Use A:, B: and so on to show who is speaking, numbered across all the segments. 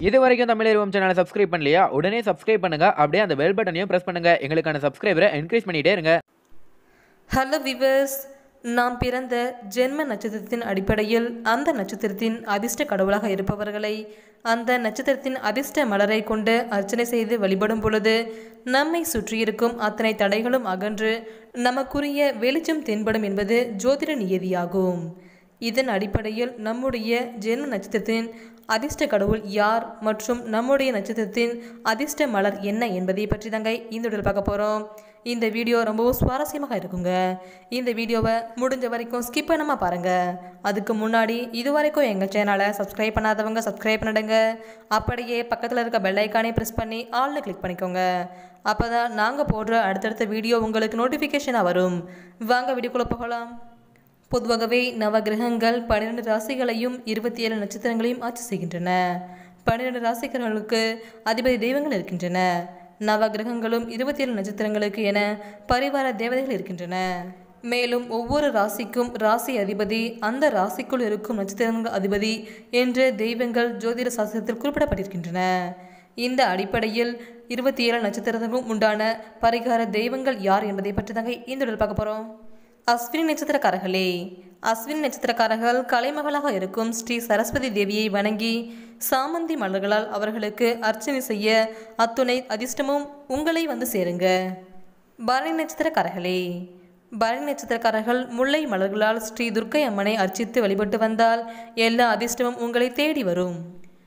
A: இது வரைக்கும் தமிழ் சேனலை சப்ஸ்கிரைப் பண்ணலையா உடனே சப்ஸ்கிரைப் பண்ணுங்க அப்படியே அந்த பெல் பட்டனையும் பிரஸ் பண்ணுங்க எங்களுக்கான சப்ஸ்கிரைபரை என்கரேஜ் பண்ணிட்டே இருங்க
B: ஹலோ விவர்ஸ் நாம் பிறந்த ஜென்ம நட்சத்திரத்தின் அடிப்படையில் அந்த நட்சத்திரத்தின் அதிர்ஷ்ட கடவுளாக இருப்பவர்களை அந்த நட்சத்திரத்தின் அதிர்ஷ்ட மலரை கொண்டு அர்ச்சனை செய்து வழிபடும் பொழுது நம்மை சுற்றியிருக்கும் அத்தனை தடைகளும் அகன்று நமக்குரிய வெளிச்சம் தென்படும் என்பது ஜோதிட நியதியாகும் இதன் அடிப்படையில் நம்முடைய ஜென்ம நட்சத்திரத்தின் அதிர்ஷ்ட கடவுள் யார் மற்றும் நம்முடைய நட்சத்திரத்தின் அதிர்ஷ்ட மலர் என்ன என்பதை பற்றி தாங்க இந்த வீடியோவில் பார்க்க போகிறோம் இந்த வீடியோ ரொம்பவும் சுவாரஸ்யமாக இருக்குங்க இந்த வீடியோவை முடிஞ்ச வரைக்கும் ஸ்கிப் பண்ணாமல் பாருங்கள் அதுக்கு முன்னாடி இது வரைக்கும் எங்கள் சேனலை சப்ஸ்கிரைப் பண்ணாதவங்க சப்ஸ்கிரைப் பண்ணிடுங்க அப்படியே பக்கத்தில் இருக்க பெல் ஐக்கானே ப்ரெஸ் பண்ணி ஆல்னு கிளிக் பண்ணிக்கோங்க அப்போ தான் நாங்கள் போடுற அடுத்தடுத்த வீடியோ உங்களுக்கு நோட்டிஃபிகேஷனாக வரும் வாங்க வீடியோக்குள்ளே போகலாம் பொதுவாகவே நவகிரகங்கள் பன்னிரெண்டு ராசிகளையும் இருபத்தி ஏழு நட்சத்திரங்களையும் ஆட்சி செய்கின்றன பன்னிரெண்டு ராசிகர்களுக்கு அதிபதி தெய்வங்கள் இருக்கின்றன நவகிரகங்களும் இருபத்தி ஏழு நட்சத்திரங்களுக்கு என பரிவார தேவதைகள் இருக்கின்றன மேலும் ஒவ்வொரு ராசிக்கும் ராசி அதிபதி அந்த ராசிக்குள் இருக்கும் நட்சத்திரங்கள் அதிபதி என்ற தெய்வங்கள் ஜோதிட சாஸ்திரத்தில் குறிப்பிடப்பட்டிருக்கின்றன இந்த அடிப்படையில் இருபத்தி ஏழு நட்சத்திரத்துக்கும் உண்டான பரிகார தெய்வங்கள் யார் என்பதை பற்றி தாங்க இந்த வீடியோவில் பார்க்க போகிறோம் அஸ்வினி நட்சத்திரக்காரர்களே அஸ்வினி நட்சத்திரக்காரர்கள் கலைமகளாக இருக்கும் ஸ்ரீ சரஸ்வதி தேவியை வணங்கி சாமந்தி மலர்களால் அவர்களுக்கு அர்ச்சனை செய்ய அத்துணை அதிர்ஷ்டமும் உங்களை வந்து சேருங்க பரணி நட்சத்திரக்காரர்களே பரணி நட்சத்திரக்காரர்கள் முல்லை மலர்களால் ஸ்ரீ துர்க்கை அம்மனை அர்ச்சித்து வழிபட்டு வந்தால் எல்லா அதிர்ஷ்டமும் உங்களை தேடி வரும்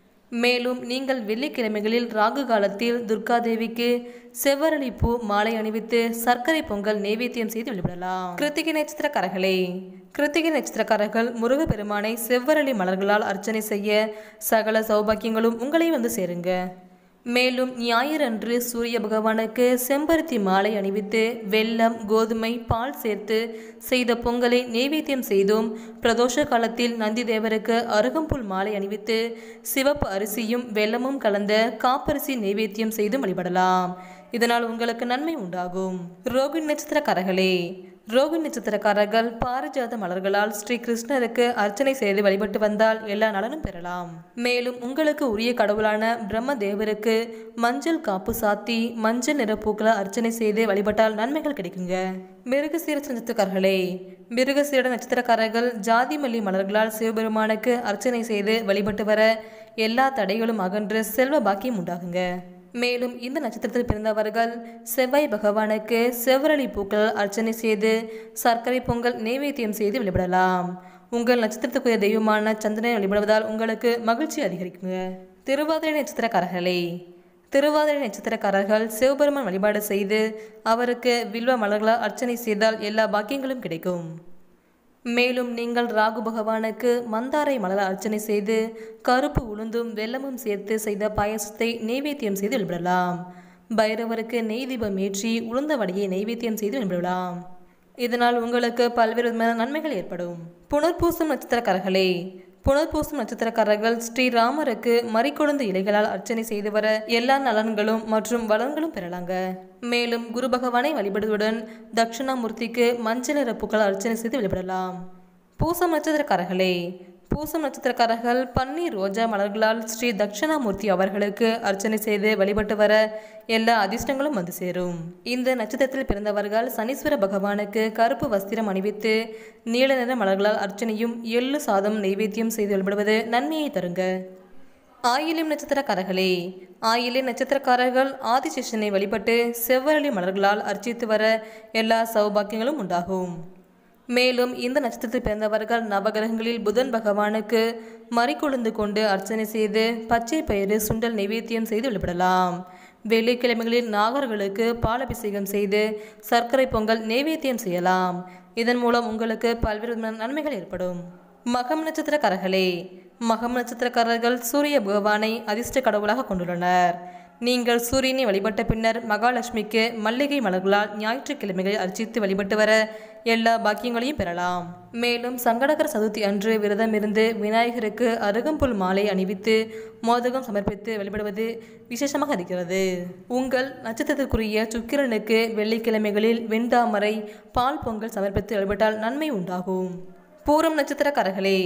B: மேலும் நீங்கள் வெள்ளிக்கிழமைகளில் ராகு காலத்தில் துர்காதேவிக்கு செவ்வரளி பூ மாலை அணிவித்து சர்க்கரை பொங்கல் நைவேத்தியம் செய்து வழிபடலாம் கிருத்திகை நட்சத்திரக்காரர்களே கிருத்திகை நட்சத்திரக்காரர்கள் முருகப்பெருமானை செவ்வரளி மலர்களால் அர்ச்சனை செய்ய சகல சௌபாக்கியங்களும் உங்களை வந்து சேருங்க மேலும் ஞாயிறன்று சூரிய பகவானுக்கு செம்பருத்தி மாலை அணிவித்து வெல்லம் கோதுமை பால் சேர்த்து செய்த பொங்கலை நெய்வேத்தியம் செய்தும் பிரதோஷ காலத்தில் நந்தி தேவருக்கு அருகம்புல் மாலை அணிவித்து சிவப்பு அரிசியும் வெல்லமும் கலந்த காப்பரிசி நெய்வேத்தியம் செய்தும் வழிபடலாம் இதனால் உங்களுக்கு நன்மை உண்டாகும் ரோகிணி நட்சத்திரக்காரர்களே ரோகிணி நட்சத்திரக்காரர்கள் பாரிஜாத மலர்களால் ஸ்ரீ கிருஷ்ணருக்கு அர்ச்சனை செய்து வழிபட்டு வந்தால் எல்லா நலனும் பெறலாம் மேலும் உங்களுக்கு உரிய கடவுளான பிரம்ம தேவருக்கு மஞ்சள் காப்பு சாத்தி மஞ்சள் நிற பூக்களை அர்ச்சனை செய்து வழிபட்டால் நன்மைகள் கிடைக்குங்க மிருகசீர நட்சத்திரக்காரர்களே மிருகசீர நட்சத்திரக்காரர்கள் ஜாதி மல்லி மலர்களால் சிவபெருமானுக்கு அர்ச்சனை செய்து வழிபட்டு வர எல்லா தடைகளும் அகன்று செல்வ பாக்கியம் உண்டாகுங்க மேலும் இந்த நட்சத்திரத்தில் பிறந்தவர்கள் செவ்வாய் பகவானுக்கு செவ்வரளி பூக்கள் அர்ச்சனை செய்து சர்க்கரை பொங்கல் நைவேத்தியம் செய்து வழிபடலாம் உங்கள் நட்சத்திரத்துக்குரிய தெய்வமான சந்திரனை வழிபடுவதால் உங்களுக்கு மகிழ்ச்சி அதிகரிக்குங்க திருவாதிரை நட்சத்திரக்காரர்களே திருவாதிரை நட்சத்திரக்காரர்கள் சிவபெருமான் வழிபாடு செய்து அவருக்கு வில்வ மலர்களால் அர்ச்சனை செய்தால் எல்லா பாக்கியங்களும் கிடைக்கும் மேலும் நீங்கள் ராகு பகவானுக்கு மந்தாரை மலர் அர்ச்சனை செய்து கருப்பு உளுந்தும் வெல்லமும் சேர்த்து செய்த பாயசத்தை நெய்வேத்தியம் செய்து வழிபடலாம் பைரவருக்கு நெய் தீபம் ஏற்றி உளுந்த வடையை நெய்வேத்தியம் செய்து வழிபடலாம் இதனால் உங்களுக்கு பல்வேறு விதமான நன்மைகள் ஏற்படும் புனர்பூசம் நட்சத்திரக்காரர்களே புனர்பூசம் நட்சத்திரக்காரர்கள் ஸ்ரீராமருக்கு மறிக்கொழுந்து இலைகளால் அர்ச்சனை செய்து வர எல்லா நலன்களும் மற்றும் வளங்களும் பெறலாங்க மேலும் குரு பகவானை வழிபடுவதுடன் தட்சிணாமூர்த்திக்கு மஞ்சள் நிற பூக்கள் அர்ச்சனை செய்து வழிபடலாம் பூசம் நட்சத்திரக்காரர்களே பூசம் நட்சத்திரக்காரர்கள் பன்னீர் ரோஜா மலர்களால் ஸ்ரீ தட்சிணாமூர்த்தி அவர்களுக்கு அர்ச்சனை செய்து வழிபட்டு வர எல்லா அதிர்ஷ்டங்களும் வந்து சேரும் இந்த நட்சத்திரத்தில் பிறந்தவர்கள் சனீஸ்வர பகவானுக்கு கருப்பு வஸ்திரம் அணிவித்து நீல நிற மலர்களால் அர்ச்சனையும் எள்ளு சாதம் நைவேத்தியம் செய்து வழிபடுவது நன்மையை தருங்க ஆயிலியம் நட்சத்திரக்காரர்களே ஆயிலியம் நட்சத்திரக்காரர்கள் ஆதிசேஷனை வழிபட்டு செவ்வரளி மலர்களால் அர்ச்சித்து வர எல்லா சௌபாக்கியங்களும் உண்டாகும் மேலும் இந்த நட்சத்திரத்தில் பிறந்தவர்கள் நவகிரகங்களில் புதன் பகவானுக்கு மறிக்கொழுந்து கொண்டு அர்ச்சனை செய்து பச்சை பயிறு சுண்டல் நைவேத்தியம் செய்து வழிபடலாம் வெள்ளிக்கிழமைகளில் நாகர்களுக்கு பாலபிஷேகம் செய்து சர்க்கரை பொங்கல் நைவேத்தியம் செய்யலாம் இதன் மூலம் உங்களுக்கு பல்வேறு விதமான நன்மைகள் ஏற்படும் மகம் நட்சத்திரக்காரர்களே மகம் நட்சத்திரக்காரர்கள் சூரிய பகவானை அதிர்ஷ்ட கடவுளாக கொண்டுள்ளனர் நீங்கள் சூரியனை வழிபட்ட பின்னர் மகாலட்சுமிக்கு மல்லிகை மலர்களால் ஞாயிற்றுக்கிழமைகளில் அர்ச்சித்து வழிபட்டு வர எல்லா பாக்கியங்களையும் பெறலாம் மேலும் சங்கடகர சதுர்த்தி அன்று விரதம் இருந்து விநாயகருக்கு அருகம்புல் மாலை அணிவித்து மோதகம் சமர்ப்பித்து வழிபடுவது விசேஷமாக இருக்கிறது உங்கள் நட்சத்திரத்திற்குரிய சுக்கிரனுக்கு வெள்ளிக்கிழமைகளில் வெண்தாமரை பால் பொங்கல் சமர்ப்பித்து வழிபட்டால் நன்மை உண்டாகும் பூரம் நட்சத்திரக்காரர்களே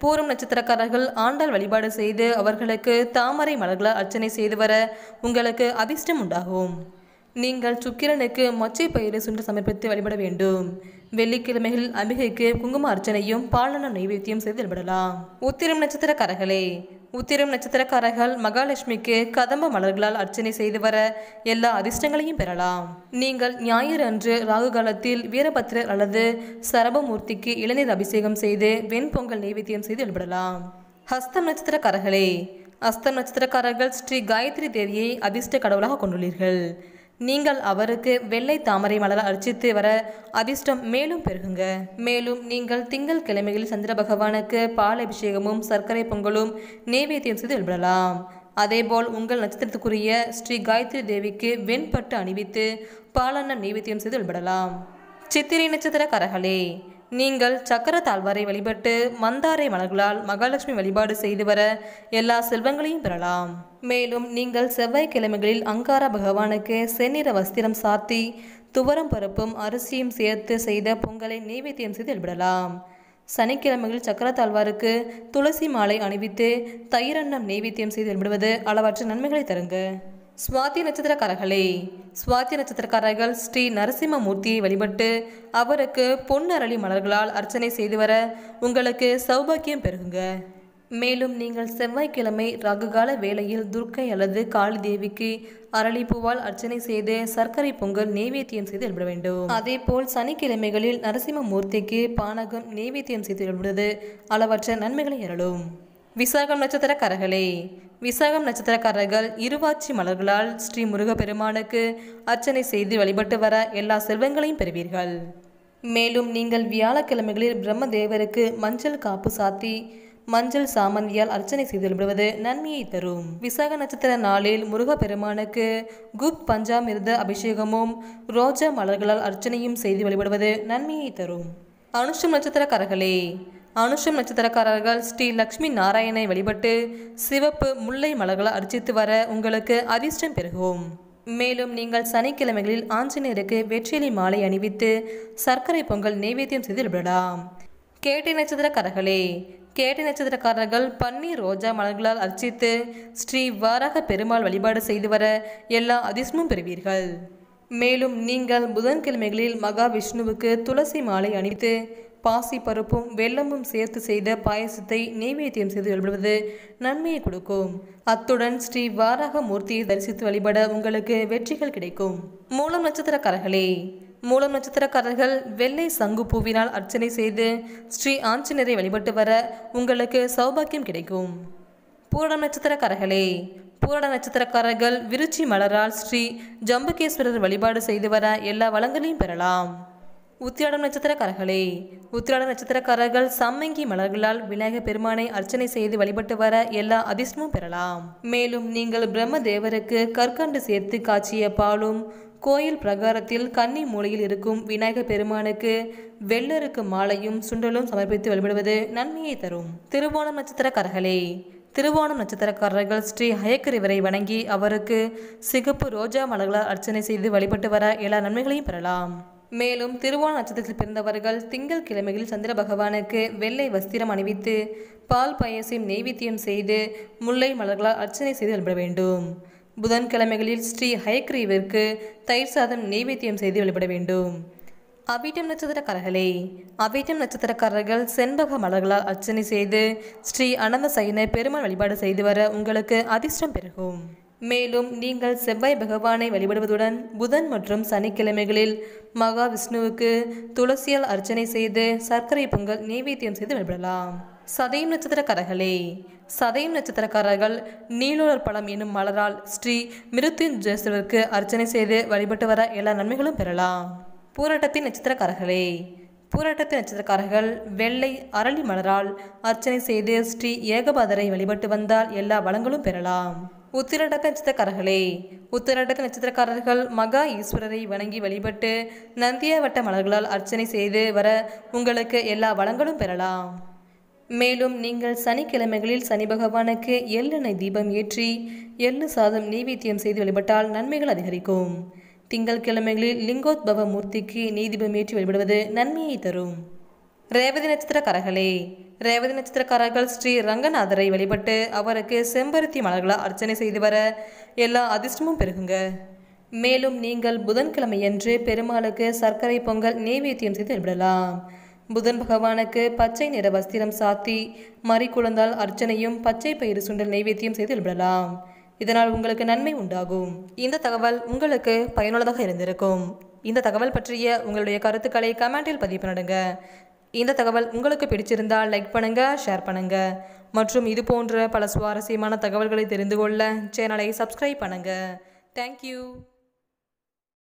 B: பூரம் நட்சத்திரக்காரர்கள் ஆண்டாள் வழிபாடு செய்து அவர்களுக்கு தாமரை மலர்களால் அர்ச்சனை செய்து வர உங்களுக்கு அதிர்ஷ்டம் உண்டாகும் நீங்கள் சுக்கிரனுக்கு மொச்சை பயிறு சுண்டு சமர்ப்பித்து வழிபட வேண்டும் வெள்ளிக்கிழமைகளில் அம்பிகைக்கு குங்கும அர்ச்சனையும் பாலன நைவேத்தியம் செய்து வழிபடலாம் உத்திரம் நட்சத்திரக்காரர்களே உத்திரம் நட்சத்திரக்காரர்கள் மகாலட்சுமிக்கு கதம்ப மலர்களால் அர்ச்சனை செய்து வர எல்லா அதிர்ஷ்டங்களையும் பெறலாம் நீங்கள் ஞாயிறு அன்று ராகு காலத்தில் வீரபத்ரர் அல்லது சரபமூர்த்திக்கு இளநீர் அபிஷேகம் செய்து வெண்பொங்கல் நைவேத்தியம் செய்து வழிபடலாம் ஹஸ்தம் நட்சத்திரக்காரர்களே ஹஸ்தம் நட்சத்திரக்காரர்கள் ஸ்ரீ காயத்ரி தேவியை அதிர்ஷ்ட கடவுளாக கொண்டுள்ளீர்கள் நீங்கள் அவருக்கு வெள்ளை தாமரை மலர் அர்ச்சித்து வர அதிர்ஷ்டம் மேலும் பெருகுங்க மேலும் நீங்கள் திங்கள் கிழமைகளில் சந்திர பகவானுக்கு பால் அபிஷேகமும் சர்க்கரை பொங்கலும் நைவேத்தியம் செய்து வழிபடலாம் அதேபோல் உங்கள் நட்சத்திரத்துக்குரிய ஸ்ரீ காயத்ரி தேவிக்கு வெண்பட்டு அணிவித்து பாலன்னம் நைவேத்தியம் செய்து வழிபடலாம் சித்திரை நட்சத்திரக்காரர்களே நீங்கள் சக்கர தாழ்வாரை வழிபட்டு மந்தாரை மலர்களால் மகாலட்சுமி வழிபாடு செய்து வர எல்லா செல்வங்களையும் பெறலாம் மேலும் நீங்கள் செவ்வாய்க்கிழமைகளில் அங்கார பகவானுக்கு செந்நிற வஸ்திரம் சாத்தி துவரம் பருப்பும் அரிசியும் சேர்த்து செய்த பொங்கலை நைவேத்தியம் செய்து வழிபடலாம் சனிக்கிழமைகளில் சக்கரத்தாழ்வாருக்கு துளசி மாலை அணிவித்து தயிரன்னம் நைவேத்தியம் செய்து வழிபடுவது அளவற்ற நன்மைகளை தருங்க சுவாதி நட்சத்திரக்காரர்களே சுவாதி நட்சத்திரக்காரர்கள் ஸ்ரீ நரசிம்மமூர்த்தியை வழிபட்டு அவருக்கு பொன்னரளி மலர்களால் அர்ச்சனை செய்து வர உங்களுக்கு சௌபாக்கியம் பெருகுங்க மேலும் நீங்கள் செவ்வாய்க்கிழமை ராகுகால வேளையில் துர்க்கை அல்லது காளி தேவிக்கு அரளிப்பூவால் அர்ச்சனை செய்து சர்க்கரை பொங்கல் நெய்வேத்தியம் செய்து வழிபட வேண்டும் அதே போல் சனிக்கிழமைகளில் நரசிம்மமூர்த்திக்கு பானகம் நெய்வேத்தியம் செய்து வழிபடுவது அளவற்ற நன்மைகளை அருளும் விசாகம் நட்சத்திரக்காரர்களே விசாகம் நட்சத்திரக்காரர்கள் இருவாச்சி மலர்களால் ஸ்ரீ முருகப்பெருமானுக்கு அர்ச்சனை செய்து வழிபட்டு வர எல்லா செல்வங்களையும் பெறுவீர்கள் மேலும் நீங்கள் வியாழக்கிழமைகளில் பிரம்மதேவருக்கு மஞ்சள் காப்பு சாத்தி மஞ்சள் சாமந்தியால் அர்ச்சனை செய்து வழிபடுவது நன்மையை தரும் விசாக நட்சத்திர நாளில் முருகப்பெருமானுக்கு குப் பஞ்சாமிர்த அபிஷேகமும் ரோஜா மலர்களால் அர்ச்சனையும் செய்து வழிபடுவது நன்மையை தரும் அனுஷம் நட்சத்திரக்காரர்களே அனுஷம் நட்சத்திரக்காரர்கள் ஸ்ரீ லக்ஷ்மி நாராயணை வழிபட்டு சிவப்பு முல்லை மலர்களால் அர்ச்சித்து வர உங்களுக்கு அதிர்ஷ்டம் பெருகும் மேலும் நீங்கள் சனிக்கிழமைகளில் ஆஞ்சநேயருக்கு வெற்றிலை மாலை அணிவித்து சர்க்கரை பொங்கல் நைவேத்தியம் செய்து வழிபடலாம் கேட்டை நட்சத்திரக்காரர்களே கேட்டை நட்சத்திரக்காரர்கள் பன்னீர் ரோஜா மலர்களால் அர்ச்சித்து ஸ்ரீ வாராக பெருமாள் வழிபாடு செய்து வர எல்லா அதிர்ஷ்டமும் பெறுவீர்கள் மேலும் நீங்கள் புதன்கிழமைகளில் மகாவிஷ்ணுவுக்கு துளசி மாலை அணிவித்து பாசி பருப்பும் வெல்லமும் சேர்த்து செய்த பாயசத்தை நெய்வேத்தியம் செய்து வழிபடுவது நன்மையை கொடுக்கும் அத்துடன் ஸ்ரீ வாராக மூர்த்தியை தரிசித்து வழிபட உங்களுக்கு வெற்றிகள் கிடைக்கும் மூலம் நட்சத்திரக்காரர்களே மூலம் நட்சத்திரக்காரர்கள் வெள்ளை சங்கு பூவினால் அர்ச்சனை செய்து ஸ்ரீ ஆஞ்சநேயரை வழிபட்டு வர உங்களுக்கு சௌபாக்கியம் கிடைக்கும் பூரணம் நட்சத்திரக்காரர்களே பூரண நட்சத்திரக்காரர்கள் விருச்சி மலரால் ஸ்ரீ ஜம்புகேஸ்வரர் வழிபாடு செய்து வர எல்லா வளங்களையும் பெறலாம் உத்திராடம் நட்சத்திரக்காரர்களே உத்திராட நட்சத்திரக்காரர்கள் சம்மங்கி மலர்களால் விநாயகர் பெருமானை அர்ச்சனை செய்து வழிபட்டு வர எல்லா அதிர்ஷ்டமும் பெறலாம் மேலும் நீங்கள் பிரம்ம தேவருக்கு கற்கண்டு சேர்த்து காய்ச்சிய பாலும் கோயில் பிரகாரத்தில் கன்னி மூலையில் இருக்கும் விநாயகர் பெருமானுக்கு வெள்ளருக்கு மாலையும் சுண்டலும் சமர்ப்பித்து வழிபடுவது நன்மையை தரும் திருவோணம் நட்சத்திரக்காரர்களே திருவோணம் நட்சத்திரக்காரர்கள் ஸ்ரீ ஹயக்கிரிவரை வணங்கி அவருக்கு சிகப்பு ரோஜா மலர்களால் அர்ச்சனை செய்து வழிபட்டு வர எல்லா நன்மைகளையும் பெறலாம் மேலும் திருவோண நட்சத்திரத்தில் பிறந்தவர்கள் திங்கள் கிழமைகளில் சந்திர பகவானுக்கு வெள்ளை வஸ்திரம் அணிவித்து பால் பாயசம் நெய்வேத்தியம் செய்து முல்லை மலர்களால் அர்ச்சனை செய்து வழிபட வேண்டும் புதன்கிழமைகளில் ஸ்ரீ ஹயக்ரீவிற்கு தயிர் சாதம் நெய்வேத்தியம் செய்து வழிபட வேண்டும் அவிட்டம் நட்சத்திரக்காரர்களே அவிட்டம் நட்சத்திரக்காரர்கள் செண்பக மலர்களால் அர்ச்சனை செய்து ஸ்ரீ அனந்த சைன பெருமாள் வழிபாடு செய்து வர உங்களுக்கு அதிர்ஷ்டம் பெருகும் மேலும் நீங்கள் செவ்வாய் பகவானை வழிபடுவதுடன் புதன் மற்றும் சனிக்கிழமைகளில் மகாவிஷ்ணுவுக்கு துளசியால் அர்ச்சனை செய்து சர்க்கரை பொங்கல் நெய்வேத்தியம் செய்து வழிபடலாம் சதயம் நட்சத்திரக்காரர்களே சதயம் நட்சத்திரக்காரர்கள் நீலோர் பழம் என்னும் மலரால் ஸ்ரீ மிருத்யுஞ்சேஸ்வரருக்கு அர்ச்சனை செய்து வழிபட்டு வர எல்லா நன்மைகளும் பெறலாம் பூரட்டத்தின் நட்சத்திரக்காரர்களே பூரட்டத்தின் நட்சத்திரக்காரர்கள் வெள்ளை அரளி மலரால் அர்ச்சனை செய்து ஸ்ரீ ஏகபாதரை வழிபட்டு வந்தால் எல்லா வளங்களும் பெறலாம் உத்திரடக்க நட்சத்திரக்காரர்களே உத்திரடக்க நட்சத்திரக்காரர்கள் மகா ஈஸ்வரரை வணங்கி வழிபட்டு நந்தியாவட்ட மலர்களால் அர்ச்சனை செய்து வர உங்களுக்கு எல்லா வளங்களும் பெறலாம் மேலும் நீங்கள் சனிக்கிழமைகளில் சனி பகவானுக்கு எள்ளெண்ணெய் தீபம் ஏற்றி எள்ளு சாதம் நெய்வேத்தியம் செய்து வழிபட்டால் நன்மைகள் அதிகரிக்கும் திங்கள் கிழமைகளில் லிங்கோத்பவ மூர்த்திக்கு நெய் தீபம் ஏற்றி வழிபடுவது நன்மையை தரும் ரேவதி நட்சத்திரக்காரர்களே ரேவதி நட்சத்திரக்காரர்கள் ஸ்ரீ ரங்கநாதரை வழிபட்டு அவருக்கு செம்பருத்தி மலர்களால் அர்ச்சனை செய்து வர எல்லா அதிர்ஷ்டமும் பெருகுங்க மேலும் நீங்கள் புதன்கிழமையன்று பெருமாளுக்கு சர்க்கரை பொங்கல் நெய்வேத்தியம் செய்து வழிபடலாம் புதன் பகவானுக்கு பச்சை நிற வஸ்திரம் சாத்தி மறிக்குழந்தால் அர்ச்சனையும் பச்சை பயிறு சுண்டல் நெய்வேத்தியம் செய்து வழிபடலாம் இதனால் உங்களுக்கு நன்மை உண்டாகும் இந்த தகவல் உங்களுக்கு பயனுள்ளதாக இருந்திருக்கும் இந்த தகவல் பற்றிய உங்களுடைய கருத்துக்களை கமெண்டில் பதிவு பண்ணிடுங்க இந்த தகவல் உங்களுக்கு பிடிச்சிருந்தால் லைக் பண்ணுங்க ஷேர் பண்ணுங்க மற்றும் இது போன்ற பல சுவாரஸ்யமான தகவல்களை தெரிந்து கொள்ள சேனலை சப்ஸ்கிரைப் பண்ணுங்க தேங்க்யூ